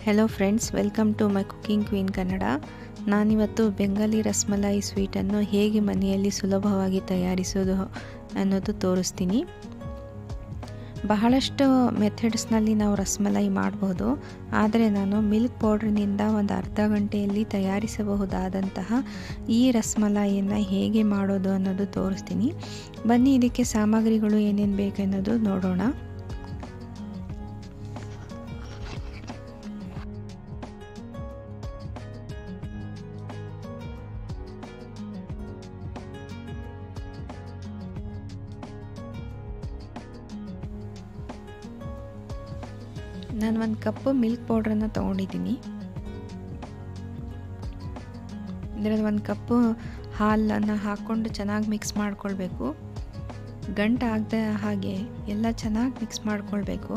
hello friends welcome to my cooking queen Kannada ನಾನಿವತ್ತು ಬೆಂಗಾಲಿ ರಸ್ಮಲಾಯಿ ಸ್ವೀಟನ್ನು ಹೇಗೆ ಮನೆಯಲ್ಲಿ ಸುಲಭವಾಗಿ ತಯಾರಿಸೋದು ಅನ್ನೋದು ತೋರಿಸ್ತೀನಿ ಬಹಳಷ್ಟು ಮೆಥಡ್ಸ್ನಲ್ಲಿ ನಾವು ರಸ್ಮಲಾಯಿ ಮಾಡಬಹುದು ಆದರೆ ನಾನು ಮಿಲ್ಕ್ ಪೌಡ್ರಿನಿಂದ ಒಂದು ಅರ್ಧ ಗಂಟೆಯಲ್ಲಿ ತಯಾರಿಸಬಹುದಾದಂತಹ ಈ ರಸ್ಮಲಾಯಿಯನ್ನು ಹೇಗೆ ಮಾಡೋದು ಅನ್ನೋದು ತೋರಿಸ್ತೀನಿ ಬನ್ನಿ ಇದಕ್ಕೆ ಸಾಮಗ್ರಿಗಳು ಏನೇನು ಬೇಕೆನ್ನೋದು ನೋಡೋಣ ನಾನು ಒಂದು ಕಪ್ಪು ಮಿಲ್ಕ್ ಪೌಡ್ರನ್ನು ತೊಗೊಂಡಿದ್ದೀನಿ ಇದರಲ್ಲಿ ಒಂದು ಕಪ್ಪು ಹಾಲನ್ನು ಹಾಕ್ಕೊಂಡು ಚೆನ್ನಾಗಿ ಮಿಕ್ಸ್ ಮಾಡ್ಕೊಳ್ಬೇಕು ಗಂಟು ಆಗದೆ ಹಾಗೆ ಎಲ್ಲ ಚೆನ್ನಾಗಿ ಮಿಕ್ಸ್ ಮಾಡ್ಕೊಳ್ಬೇಕು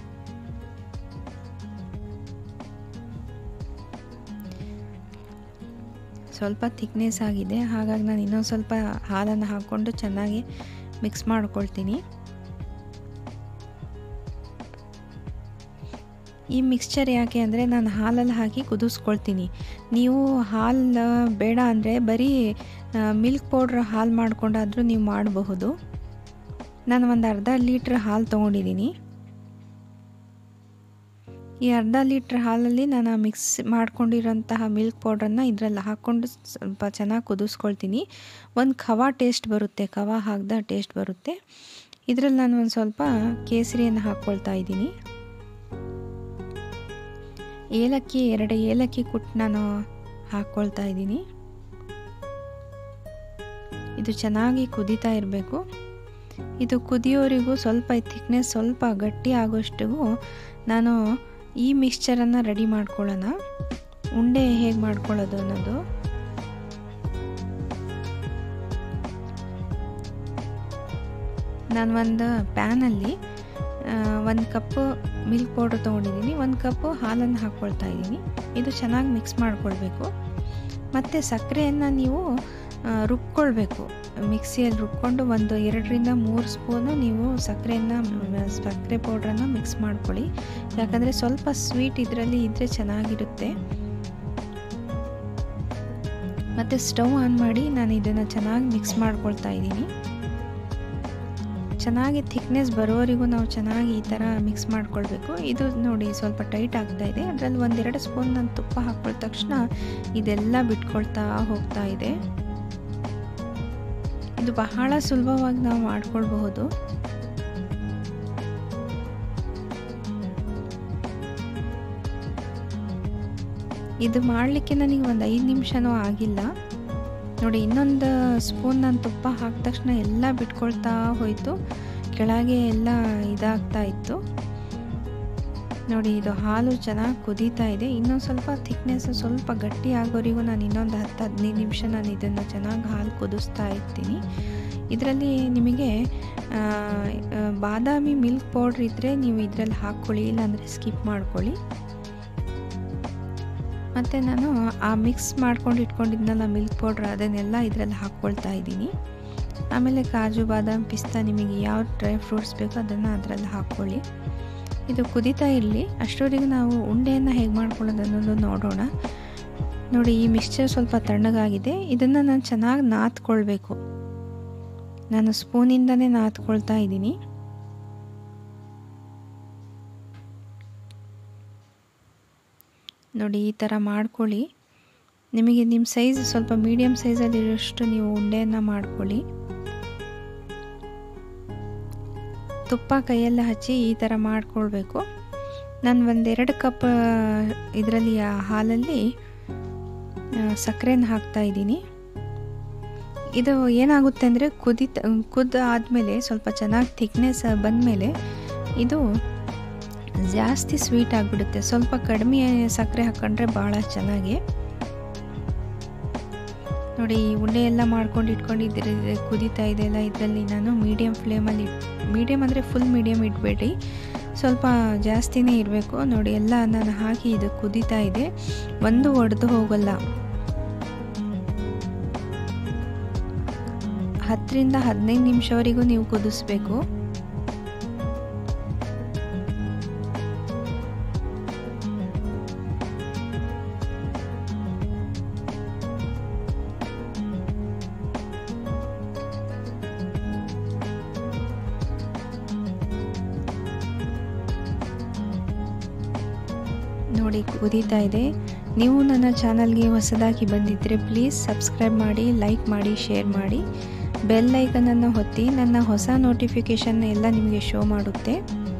ಸ್ವಲ್ಪ ಥಿಕ್ನೆಸ್ ಆಗಿದೆ ಹಾಗಾಗಿ ನಾನು ಇನ್ನೊಂದು ಸ್ವಲ್ಪ ಹಾಲನ್ನು ಹಾಕ್ಕೊಂಡು ಚೆನ್ನಾಗಿ ಮಿಕ್ಸ್ ಮಾಡ್ಕೊಳ್ತೀನಿ ಈ ಮಿಕ್ಸ್ಚರ್ ಯಾಕೆ ಅಂದರೆ ನಾನು ಹಾಲಲ್ಲಿ ಹಾಕಿ ಕುದಿಸ್ಕೊಳ್ತೀನಿ ನೀವು ಹಾಲು ಬೇಡ ಅಂದರೆ ಬರೀ ಮಿಲ್ಕ್ ಪೌಡ್ರ್ ಹಾಲು ಮಾಡ್ಕೊಂಡಾದರೂ ನೀವು ಮಾಡಬಹುದು ನಾನು ಒಂದು ಅರ್ಧ ಲೀಟ್ರ್ ಹಾಲು ತೊಗೊಂಡಿದ್ದೀನಿ ಈ ಅರ್ಧ ಲೀಟ್ರ್ ಹಾಲಲ್ಲಿ ನಾನು ಮಿಕ್ಸ್ ಮಾಡ್ಕೊಂಡಿರೋಂತಹ ಮಿಲ್ಕ್ ಪೌಡ್ರನ್ನು ಇದರಲ್ಲಿ ಹಾಕ್ಕೊಂಡು ಸ್ವಲ್ಪ ಚೆನ್ನಾಗಿ ಕುದಿಸ್ಕೊಳ್ತೀನಿ ಒಂದು ಖವಾ ಟೇಸ್ಟ್ ಬರುತ್ತೆ ಖವಾ ಹಾಕ್ದ ಟೇಸ್ಟ್ ಬರುತ್ತೆ ಇದರಲ್ಲಿ ನಾನು ಒಂದು ಸ್ವಲ್ಪ ಕೇಸರಿಯನ್ನು ಹಾಕ್ಕೊಳ್ತಾ ಇದ್ದೀನಿ ಏಲಕ್ಕಿ ಎರಡು ಏಲಕ್ಕಿ ಕುಟ್ಟು ನಾನು ಹಾಕ್ಕೊಳ್ತಾ ಇದ್ದೀನಿ ಇದು ಚೆನ್ನಾಗಿ ಕುದೀತಾ ಇರಬೇಕು ಇದು ಕುದಿಯೋರಿಗೂ ಸ್ವಲ್ಪ ಥಿಕ್ನೆಸ್ ಸ್ವಲ್ಪ ಗಟ್ಟಿ ಆಗೋಷ್ಟಿಗೂ ನಾನು ಈ ಮಿಕ್ಸ್ಚರನ್ನು ರೆಡಿ ಮಾಡ್ಕೊಳ್ಳೋಣ ಉಂಡೆ ಹೇಗೆ ಮಾಡ್ಕೊಳ್ಳೋದು ಅನ್ನೋದು ನಾನು ಒಂದು ಪ್ಯಾನಲ್ಲಿ ಒಂದು ಕಪ್ಪು ಮಿಲ್ಕ್ ಪೌಡ್ರ್ ತೊಗೊಂಡಿದ್ದೀನಿ ಒಂದು ಕಪ್ಪು ಹಾಲನ್ನು ಹಾಕ್ಕೊಳ್ತಾ ಇದ್ದೀನಿ ಇದು ಚೆನ್ನಾಗಿ ಮಿಕ್ಸ್ ಮಾಡ್ಕೊಳ್ಬೇಕು ಮತ್ತು ಸಕ್ಕರೆಯನ್ನು ನೀವು ರುಬ್ಕೊಳ್ಬೇಕು ಮಿಕ್ಸಿಯಲ್ಲಿ ರುಬ್ಕೊಂಡು ಒಂದು ಎರಡರಿಂದ ಮೂರು ಸ್ಪೂನು ನೀವು ಸಕ್ಕರೆಯನ್ನು ಸಕ್ಕರೆ ಪೌಡ್ರನ್ನು ಮಿಕ್ಸ್ ಮಾಡ್ಕೊಳ್ಳಿ ಯಾಕಂದರೆ ಸ್ವಲ್ಪ ಸ್ವೀಟ್ ಇದರಲ್ಲಿ ಇದ್ದರೆ ಚೆನ್ನಾಗಿರುತ್ತೆ ಮತ್ತು ಸ್ಟವ್ ಆನ್ ಮಾಡಿ ನಾನು ಇದನ್ನು ಚೆನ್ನಾಗಿ ಮಿಕ್ಸ್ ಮಾಡ್ಕೊಳ್ತಾ ಇದ್ದೀನಿ ಚೆನ್ನಾಗಿ ಥಿಕ್ನೆಸ್ ಬರೋವರೆಗೂ ನಾವು ಚೆನ್ನಾಗಿ ಈ ಥರ ಮಿಕ್ಸ್ ಮಾಡ್ಕೊಳ್ಬೇಕು ಇದು ನೋಡಿ ಸ್ವಲ್ಪ ಟೈಟ್ ಆಗ್ತಾ ಇದೆ ಅದರಲ್ಲಿ ಒಂದೆರಡು ಸ್ಪೂನ್ ನಾನು ತುಪ್ಪ ಹಾಕ್ಕೊಳ್ಳೋ ತಕ್ಷಣ ಇದೆಲ್ಲ ಬಿಟ್ಕೊಳ್ತಾ ಹೋಗ್ತಾ ಇದೆ ಇದು ಬಹಳ ಸುಲಭವಾಗಿ ನಾವು ಮಾಡ್ಕೊಳ್ಬಹುದು ಇದು ಮಾಡಲಿಕ್ಕೆ ನನಗೆ ಒಂದು ಐದು ನಿಮಿಷನೂ ಆಗಿಲ್ಲ ನೋಡಿ ಇನ್ನೊಂದು ಸ್ಪೂನ್ ನಾನು ತುಪ್ಪ ಹಾಕಿದ ತಕ್ಷಣ ಎಲ್ಲ ಬಿಟ್ಕೊಳ್ತಾ ಹೋಯಿತು ಕೆಳಗೆ ಎಲ್ಲ ಇದಾಗ್ತಾ ಇತ್ತು ನೋಡಿ ಇದು ಹಾಲು ಚೆನ್ನಾಗಿ ಕುದೀತಾ ಇದೆ ಇನ್ನೊಂದು ಸ್ವಲ್ಪ ಥಿಕ್ನೆಸ್ ಸ್ವಲ್ಪ ಗಟ್ಟಿ ಆಗೋರಿಗೂ ನಾನು ಇನ್ನೊಂದು ಹತ್ತು ಹದಿನೈದು ನಿಮಿಷ ನಾನು ಇದನ್ನು ಚೆನ್ನಾಗಿ ಹಾಲು ಕುದಿಸ್ತಾ ಇರ್ತೀನಿ ಇದರಲ್ಲಿ ನಿಮಗೆ ಬಾದಾಮಿ ಮಿಲ್ಕ್ ಪೌಡ್ರ್ ಇದ್ದರೆ ನೀವು ಇದರಲ್ಲಿ ಹಾಕ್ಕೊಳ್ಳಿ ಇಲ್ಲಾಂದರೆ ಸ್ಕಿಪ್ ಮಾಡ್ಕೊಳ್ಳಿ ಮತ್ತು ನಾನು ಆ ಮಿಕ್ಸ್ ಮಾಡ್ಕೊಂಡು ಇಟ್ಕೊಂಡಿದ್ನಲ್ಲ ಮಿಲ್ಕ್ ಪೌಡ್ರ್ ಅದನ್ನೆಲ್ಲ ಇದರಲ್ಲಿ ಹಾಕ್ಕೊಳ್ತಾ ಇದ್ದೀನಿ ಆಮೇಲೆ ಕಾಜು ಬಾದಾಮ್ ಪಿಸ್ತಾ ನಿಮಗೆ ಯಾವ ಡ್ರೈ ಫ್ರೂಟ್ಸ್ ಬೇಕೋ ಅದನ್ನು ಅದರಲ್ಲಿ ಹಾಕ್ಕೊಳ್ಳಿ ಇದು ಕುದೀತಾ ಇರಲಿ ಅಷ್ಟರವರೆಗೂ ನಾವು ಉಂಡೆಯನ್ನು ಹೇಗೆ ಮಾಡ್ಕೊಳ್ಳೋದು ಅನ್ನೋದು ನೋಡೋಣ ನೋಡಿ ಈ ಮಿಕ್ಸ್ಚರ್ ಸ್ವಲ್ಪ ತಣ್ಣಗಾಗಿದೆ ಇದನ್ನು ನಾನು ಚೆನ್ನಾಗಿ ನಾದ್ಕೊಳ್ಬೇಕು ನಾನು ಸ್ಪೂನಿಂದನೇ ನಾದ್ಕೊಳ್ತಾ ಇದ್ದೀನಿ ನೋಡಿ ಈ ಥರ ಮಾಡ್ಕೊಳ್ಳಿ ನಿಮಗೆ ನಿಮ್ಮ ಸೈಜ್ ಸ್ವಲ್ಪ ಮೀಡಿಯಮ್ ಸೈಜಲ್ಲಿ ಇರೋಷ್ಟು ನೀವು ಉಂಡೆಯನ್ನು ಮಾಡ್ಕೊಳ್ಳಿ ತುಪ್ಪ ಕೈಯೆಲ್ಲ ಹಚ್ಚಿ ಈ ಥರ ಮಾಡ್ಕೊಳ್ಬೇಕು ನಾನು ಒಂದೆರಡು ಕಪ್ ಇದರಲ್ಲಿ ಹಾಲಲ್ಲಿ ಸಕ್ಕರೆನ ಹಾಕ್ತಾ ಇದ್ದೀನಿ ಇದು ಏನಾಗುತ್ತೆ ಅಂದರೆ ಕುದಿತ ಕುದ ಆದಮೇಲೆ ಸ್ವಲ್ಪ ಚೆನ್ನಾಗಿ ಥಿಕ್ನೆಸ್ ಬಂದಮೇಲೆ ಇದು ಜಾಸ್ತಿ ಸ್ವೀಟ್ ಆಗಿಬಿಡುತ್ತೆ ಸ್ವಲ್ಪ ಕಡಿಮೆ ಸಕ್ಕರೆ ಹಾಕ್ಕೊಂಡ್ರೆ ಭಾಳ ಚೆನ್ನಾಗಿ ನೋಡಿ ಉಂಡೆ ಎಲ್ಲ ಮಾಡ್ಕೊಂಡು ಇಟ್ಕೊಂಡಿದ್ದರೆ ಕುದೀತಾ ಇದೆಯಲ್ಲ ಇದರಲ್ಲಿ ನಾನು ಮೀಡಿಯಮ್ ಫ್ಲೇಮಲ್ಲಿ ಮೀಡಿಯಮ್ ಅಂದರೆ ಫುಲ್ ಮೀಡಿಯಮ್ ಇಡಬೇಡಿ ಸ್ವಲ್ಪ ಜಾಸ್ತಿನೇ ಇರಬೇಕು ನೋಡಿ ಎಲ್ಲ ನಾನು ಹಾಕಿ ಇದು ಕುದೀತಾ ಇದೆ ಒಂದು ಒಡೆದು ಹೋಗಲ್ಲ ಹತ್ತರಿಂದ ಹದಿನೈದು ನಿಮಿಷವರೆಗೂ ನೀವು ಕುದಿಸ್ಬೇಕು ನೋಡಿ ಕುದೀತಾ ಇದೆ ನೀವು ನನ್ನ ಚಾನಲ್ಗೆ ಹೊಸದಾಗಿ ಬಂದಿದ್ದರೆ ಪ್ಲೀಸ್ ಸಬ್ಸ್ಕ್ರೈಬ್ ಮಾಡಿ ಲೈಕ್ ಮಾಡಿ ಶೇರ್ ಮಾಡಿ ಬೆಲ್ ಐಕನನ್ನು ಒತ್ತಿ ನನ್ನ ಹೊಸ ನೋಟಿಫಿಕೇಷನ್ ಎಲ್ಲ ನಿಮಗೆ ಶೋ ಮಾಡುತ್ತೆ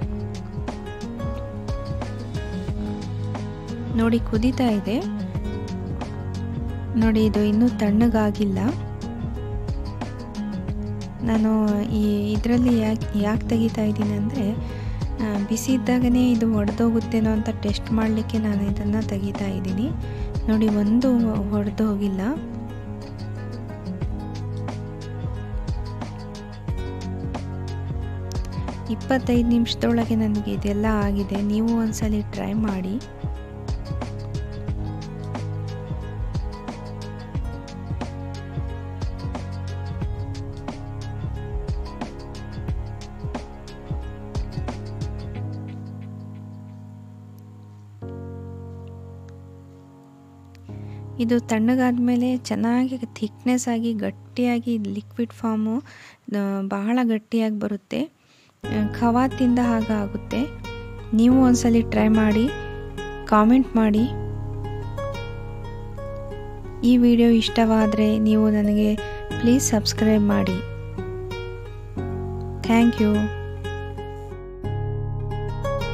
ನೋಡಿ ಕುದೀತಾ ಇದೆ ನೋಡಿ ಇದು ಇನ್ನೂ ತಣ್ಣಗಾಗಿಲ್ಲ ನಾನು ಈ ಇದರಲ್ಲಿ ಯಾಕೆ ಯಾಕೆ ತೆಗಿತಾ ಇದ್ದೀನಿ ಅಂದರೆ ಬಿಸಿ ಇದ್ದಾಗನೇ ಇದು ಒಡೆದೋಗುತ್ತೇನೋ ಅಂತ ಟೆಸ್ಟ್ ಮಾಡಲಿಕ್ಕೆ ನಾನು ಇದನ್ನು ತೆಗಿತಾ ಇದ್ದೀನಿ ನೋಡಿ ಒಂದು ಹೊಡೆದು ಹೋಗಿಲ್ಲ ಇಪ್ಪತ್ತೈದು ನಿಮಿಷದೊಳಗೆ ನನಗೆ ಇದೆಲ್ಲ ಆಗಿದೆ ನೀವು ಒಂದ್ಸಲಿ ಟ್ರೈ ಮಾಡಿ ಇದು ತಣ್ಣಗಾದ ಮೇಲೆ ಚೆನ್ನಾಗಿ ಥಿಕ್ನೆಸ್ ಆಗಿ ಗಟ್ಟಿಯಾಗಿ ಲಿಕ್ವಿಡ್ ಫಾರ್ಮು ಬಹಳ ಗಟ್ಟಿಯಾಗಿ ಬರುತ್ತೆ ಖವಾತಿಂದ ಹಾಗಾಗುತ್ತೆ ನೀವು ಒಂದ್ಸಲಿ ಟ್ರೈ ಮಾಡಿ ಕಾಮೆಂಟ್ ಮಾಡಿ ಈ ವಿಡಿಯೋ ಇಷ್ಟವಾದರೆ ನೀವು ನನಗೆ ಪ್ಲೀಸ್ ಸಬ್ಸ್ಕ್ರೈಬ್ ಮಾಡಿ ಥ್ಯಾಂಕ್ ಯು